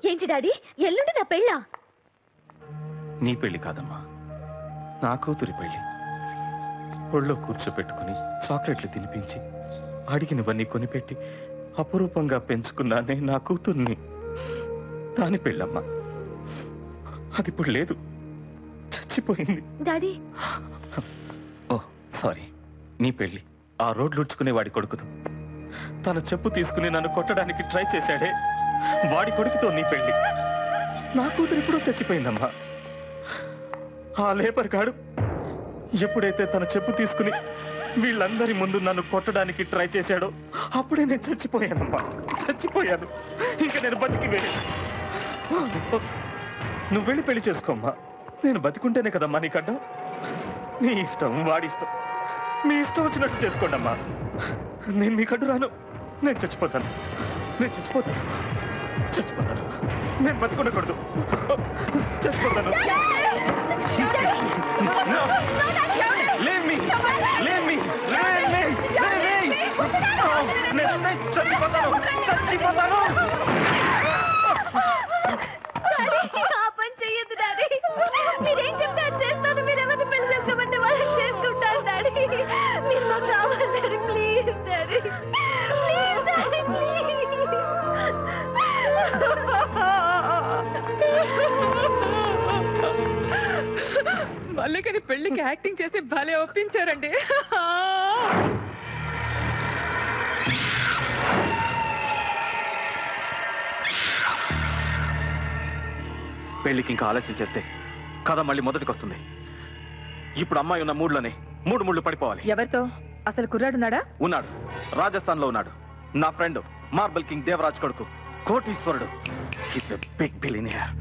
ఏంటి డాడీ ఎల్లుండి నా పెళ్ళా నీ పెళ్లి కాదమ్మా నా కూతురి పెళ్లి ఒళ్ళో కూర్చోపెట్టుకుని చాక్లెట్లు తినిపించి అడిగినవన్నీ కొనిపెట్టి అపురూపంగా పెంచుకున్నానే నా కూతుర్ని దాని పెళ్ళమ్మా అది ఇప్పుడు లేదు చచ్చిపోయింది డాడీ ఓ సారీ నీ పెళ్లి ఆ రోడ్లు ఉడ్చుకునే వాడి కొడుకుదు తన చెప్పు తీసుకుని నన్ను కొట్టడానికి ట్రై చేశాడే వాడి కొడుకుతో నీ పెళ్లి నా కూతురు ఇప్పుడు చచ్చిపోయిందమ్మా ఆ లేబర్ గాడు ఎప్పుడైతే తన చెప్పు తీసుకుని వీళ్ళందరి ముందు నన్ను కొట్టడానికి ట్రై చేశాడో అప్పుడే నేను చచ్చిపోయానమ్మా చచ్చిపోయాను ఇంకా నేను బతికి వెళ్ళి నువ్వు వెళ్ళి పెళ్లి చేసుకోమ్మా నేను బతికుంటేనే కదమ్మా నీకడ్డం నీ ఇష్టం వాడి ఇష్టం మీ ఇష్టం వచ్చినట్టు చేసుకోండి అమ్మా నేను మీ కడ్డు రాను నేను చచ్చిపోతాను నేను చచ్చిపోతాను చచ్చిపోతాను నేను బతుకుండకూడదు చచ్చిపోతాను No. Leave me. Leave me. Leave me. Leave me. No. నేను నేను చచ్చిపోతాను చచ్చిపోతాను ఆ పని చెయ్యొద్దు డాడీ మీరేం చెప్తే అది చేస్తాను మీరు ఎవరిని పెళ్లి చేసుకోమంటే వాళ్ళని చేసుకుంటాను డాడీ మీరు మాకు కావాలి daddy please daddy please daddy మల్లికని పెళ్లికి యాక్టింగ్ చేసి భలే ఒప్పించారండి పెళ్లికి ఇంకా ఆలస్యం చేస్తే కథ మళ్ళీ మొదటికి వస్తుంది ఇప్పుడు అమ్మాయి ఉన్న మూడ్లోనే మూడు ముళ్ళు పడిపోవాలి ఎవరితో అసలు కుర్రాడున్నాడా ఉన్నాడు రాజస్థాన్ లో ఉన్నాడు నా ఫ్రెండ్ మార్బల్ కింగ్ దేవరాజ్ కొడుకు కోటీశ్వరుడు is big billionaire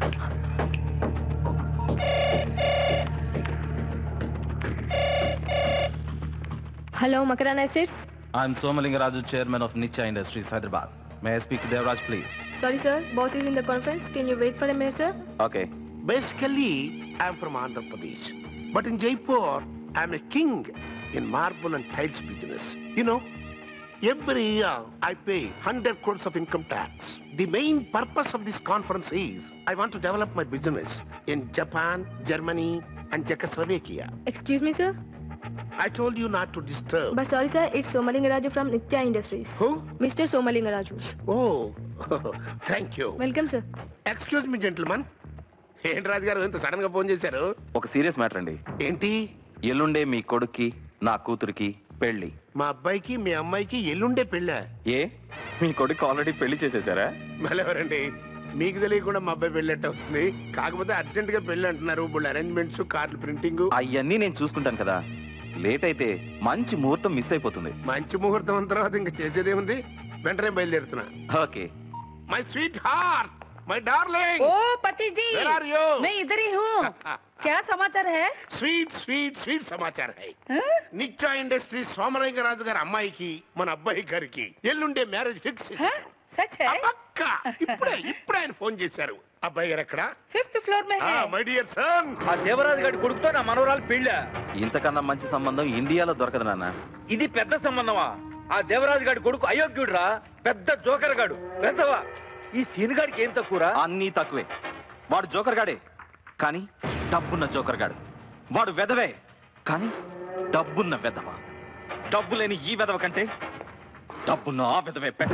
hello Makrana estates I'm Somalingaraja, chairman of Nicha Industries, Hyderabad. May I speak to Devraj, please? Sorry sir boss is in the conference can you wait for a minute sir okay Basically, I'm from Andhra Pradesh. But in Jaipur, I'm a king in marble and tiles business. You know, every year I pay 100 crores of income tax. The main purpose of this conference is I want to develop my business in Japan, Germany, and Czechoslovakia. Excuse me sir I told you not to disturb. But sorry sir it's Somalingaraju from Nitya industries Who? Mister Somalingaraju Oh, thank you. Welcome sir excuse me gentleman ఏంటి రాజు గారు ఇంత sudden గా phone చేశారు ఒక serious matter అండి ఏంటి ఎల్లుండే మీ కొడుక్కి నా కూతురికి పెళ్లి మా అబ్బాయికి మీ అమ్మాయికి ఎల్లుండే పెళ్ళా ఏ మీ కొడుకు ఆల్రెడీ పెళ్లి చేసేసారా మళ్ళెవరండి మీకు తెలియకుండా మా అబ్బాయి పెళ్ళట్టు అవుతుంది కాకపోతే అర్జెంట్ గా పెళ్ళి అంటున్నారు ఇప్పుడు అరేంజ్మెంట్స్ కార్డు ప్రింటింగ్ అవన్నీ నేను చూసుకుంటాను కదా లేట్ అయితే మంచి ముహూర్తం మిస్ అయిపోతుంది మంచి ముహూర్తం అయిన తర్వాత ఇంకా చేసేదేముంది వెంటనే బయలుదేరుతున్నా okay my sweetheart my darling ओ पति जी Where are you? मैं इधर ही हूँ क्या समाचार है స్వీట్ స్వీట్ స్వీట్ సమాచారం హై నిత్యా ఇండస్ట్రీ సోమలింగరాజు గారి అమ్మాయికి మన అబ్బాయి గారికి ఎల్లుండే మ్యారేజ్ ఫిక్స్ हाँ? सच है అక్క ఇప్పుడే ఇప్పుడే ఆయన ఫోన్ చేశారు అబ్బాయి గారు ఎక్కడ फिफ्थ फ्लोर में है మై డియర్ సన్ ఆ దేవరాజు గారి కొడుకుతో నా మనవరాలు పెళ్ళ ఇంతకన్నా మంచి సంబంధం ఇండియాలో దొరకదు నాన్న ఇది పెద్ద సంబంధమా ఆ దేవరాజు గారి కొడుకు అయోగ్యుడురా పెద్ద జోకర్ గాడు పెద్దవా ఈ సీనుగాడికి ఏం తక్కువరా అన్నీ తక్కువే వాడు జోకర్ గాడే కానీ డబ్బున్న జోకర్ గాడు వాడు వెదవే కానీ డబ్బున్న వెదవ డబ్బు లేని ఈ వెదవ కంటే డబ్బున్న ఆ వెదవే పెట్ట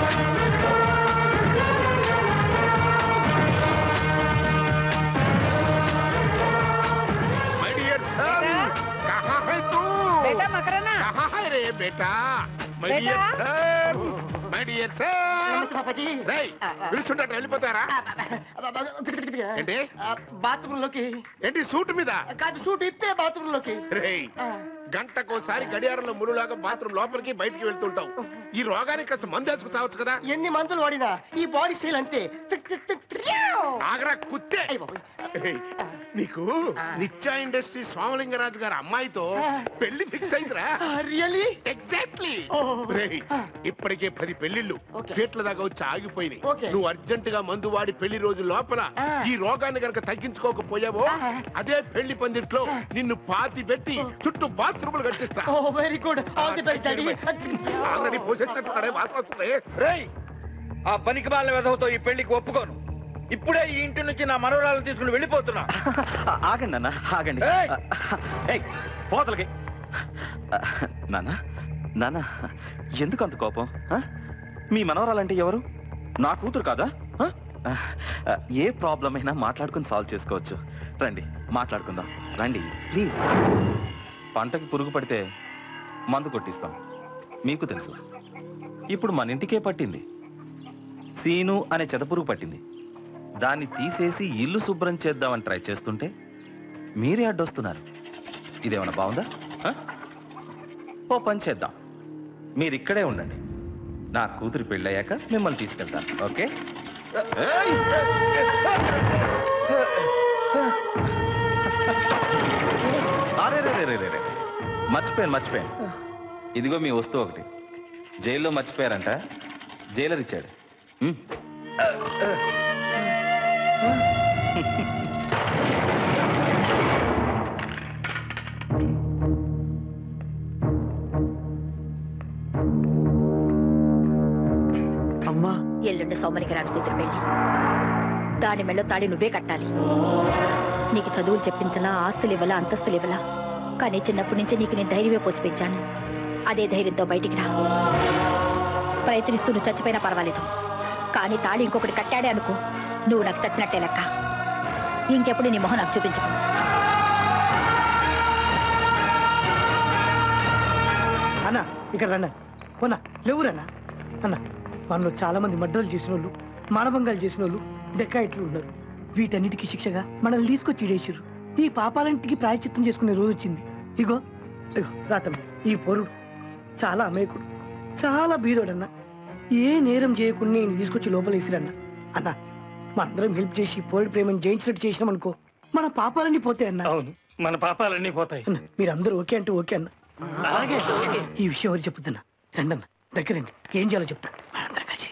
మై డియర్ సన్ కహా హై తూ बेटा मकराना కహా హై రే బేటా మై బేటా? Dear son my dear son రేయ్ పిలుస్తుంటే వెళ్ళిపోతారా ఏంటి బాత్రూమ్ లోకి ఏంటి సూట్ మీద కాదు సూట్ ఇప్పే బాత్రూమ్ లోకి రేయ్ గంటకోసారి గడియారంలో మురులాగా బాత్రూమ్ లోపలికి బయటికి వెళ్తుంటావు ఈ రోగానికి కాస్త మందు వేసుకు చావచ్చు కదా ఎన్ని మందులు వాడినా ఈ బాడీ స్టైల్ అంతే టిక్ టిక్ టిక్ ట్రియావ్. ఆగరా కుత్తే అయ్ బాబోయ్. ఏయ్, నీకు నిత్యా ఇండస్ట్రీ సోమలింగరాజు గారి అమ్మాయితో పెళ్లి ఫిక్స్ అయిందిరా రియలీ ఎగ్జాక్ట్లీ ఓహో. రేయ్ ఇప్పటికే పది పెళ్లిళ్ళు ఓకే. పీట్ల దాకా వచ్చి ఆగిపోయినాయి ఓకే. నువ్వు అర్జెంట్ గా మందు వాడి పెళ్లి రోజు లోపల ఆ. ఈ రోగాన్ని గనక తగ్గించుకోకపోయావో ఆ. అదే పెళ్లి పందిట్లో నిన్ను పాతి పెట్టి చుట్టూ బాత్రూములు కట్టిస్తా oh very good all the best daddy already పోసేసినట్టున్నాడే వాసన వస్తుంది రేయ్ ఆ పనికి బాల వెధవతో ఈ పెళ్లికి ఒప్పుకోను ఇప్పుడే ఈ ఇంటి నుంచి నా మనవరాలను తీసుకుని వెళ్ళిపోతున్నా ఆగండి నాన్న ఆగండి ఏయ్! ఏయ్, పోతలకి నాన్న నాన్న ఎందుకు అంత కోపం ఆ? మీ మనవరాలంటే ఎవరు నా కూతురు కాదా ఆ? ఆ, ఏ ప్రాబ్లం అయినా మాట్లాడుకుని సాల్వ్ చేసుకోవచ్చు రండి మాట్లాడుకుందాం రండి ప్లీజ్ పంటకి పురుగు పడితే మందు కొట్టిస్తాం మీకు తెలుసు ఇప్పుడు మన ఇంటికే పట్టింది సీను అనే చెదపురుగు పట్టింది దాన్ని తీసేసి ఇల్లు శుభ్రం చేద్దామని ట్రై చేస్తుంటే మీరే అడ్డొస్తున్నారు ఇదేమన్నా బాగుందా ఆ? ఓ పని చేద్దాం మీరు ఇక్కడే ఉండండి నా కూతురు పెళ్ళయ్యాక మిమ్మల్ని తీసుకెళ్తాను ఓకే ఏయ్! అరే రే రే రే రే రే. మర్చిపోయాను మర్చిపోయాను ఇదిగో మీ వస్తువు ఒకటి జైల్లో మర్చిపోయారంట జైలర్ ఇచ్చాడు ఉమ్. అమ్మా ఎల్లుండి సోమనికి రాజు కూతురు పెళ్లి దాని మెళ్ళో తాళి నువ్వే కట్టాలి నీకు చదువులు చెప్పించలా ఆస్తులు ఇవ్వలా అంతస్తులు ఇవ్వలా కానీ చిన్నప్పటి నుంచి నీకు నేను ధైర్యమే పోసి పెంచాను అదే ధైర్యంతో బయటికి రా ప్రయత్నిస్తూ నువ్వు చచ్చిపోయినా పర్వాలేదు కానీ తాళి ఇంకొకటి కట్టాడే అనుకో నువ్వు నాకు చచ్చినట్టే లెక్క ఇంకెప్పుడు నీ మొహం నాకు చూపించుకో అన్న ఇక్కడ రండి పోనా లేవురన్నా అన్న మనలో చాలా మంది మడ్డలు చేసిన వాళ్ళు మానభంగాలు చేసిన వాళ్ళు దక్కాయిట్లు ఉన్నారు వీటన్నిటికీ శిక్షగా మనల్ని తీసుకొచ్చి ఇడేసారు ఈ పాపాలన్నిటికీ ప్రాయచిత్తం చేసుకునే రోజు వచ్చింది ఇగో ఇగో రాతమ్మ ఈ పొరుడు చాలా అమేకుడు చాలా బీదోడన్న ఏ నేరం చేయకుండా నేను తీసుకొచ్చి లోపలేసిరన్న అన్న మనందరం హెల్ప్ చేసి పోరుడు ప్రేమను జయించినట్టు చేసినామనుకో మన పాపాలన్నీ పోతాయి అన్న అవును మన పాపాలన్నీ పోతాయి అన్న మీరందరూ ఓకే అంటే ఓకే అన్న అలాగే ఈ విషయం ఎవరు చెప్పుతున్నా రండి అన్న దగ్గరండి ఏం చేయాలో చెప్తా మనందరం కలిసి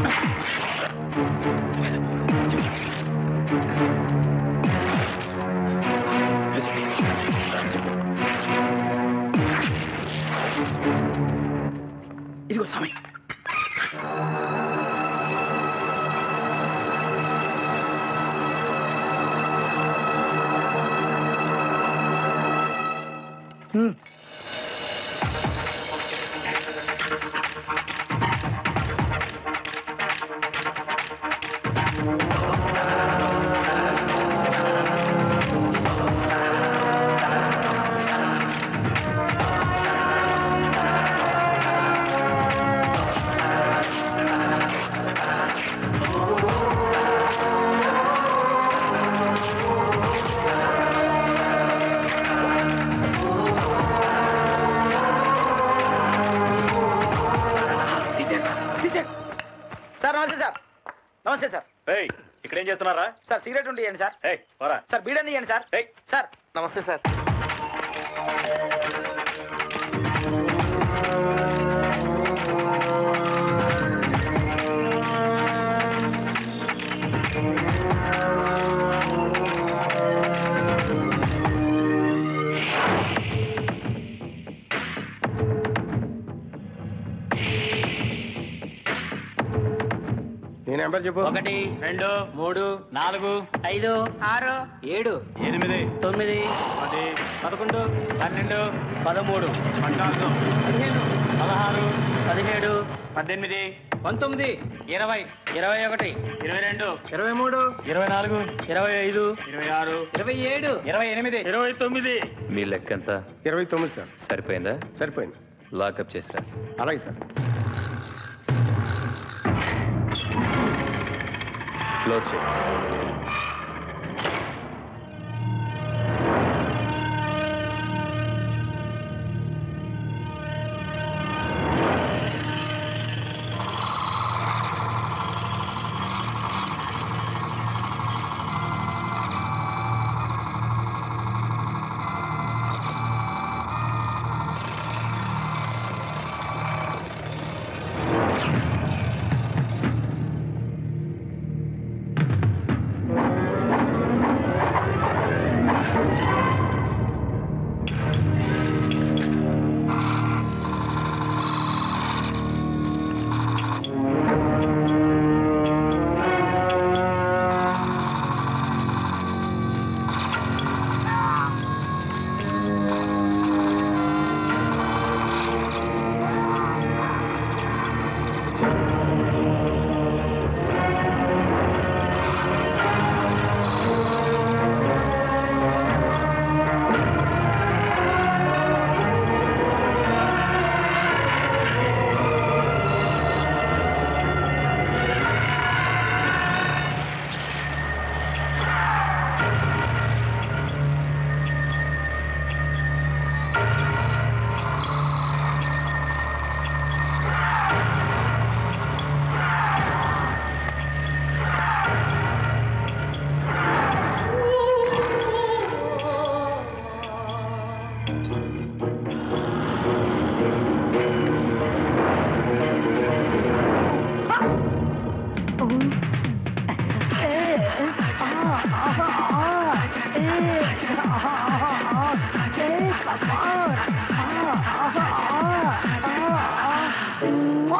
ఇదిగో స్వామి హ్మ్. సార్ నమస్తే సార్ నమస్తే సార్ ఏయ్ ఇక్కడ ఏం చేస్తున్నారా సార్ సిగరెట్ ఉండి ఇవ్వండి సార్ ఏయ్ పోరా సార్ బీడని ఇవ్వండి సార్ సార్ నమస్తే సార్ నీ నెంబర్ చెప్పు ఒకటి రెండు మూడు నాలుగు ఐదు ఆరు ఏడు ఎనిమిది తొమ్మిది పది పదకొండు పన్నెండు పదమూడు పద్నాలుగు పదిహేను పదహారు పదిహేడు పద్దెనిమిది పంతొమ్మిది ఇరవై ఇరవై ఒకటి ఇరవై రెండు ఇరవై మూడు ఇరవై నాలుగు ఇరవై ఐదు ఇరవై ఆరు ఇరవై ఏడు ఇరవై ఎనిమిది ఇరవై తొమ్మిది మీ లెక్క ఎంత ఇరవై తొమ్మిది సార్ సరిపోయిందా సరిపోయింది లాకప్ చేసిరా అలాగే సార్ క్లోజ్ చేయి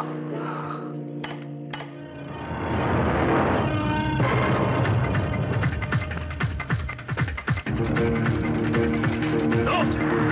No!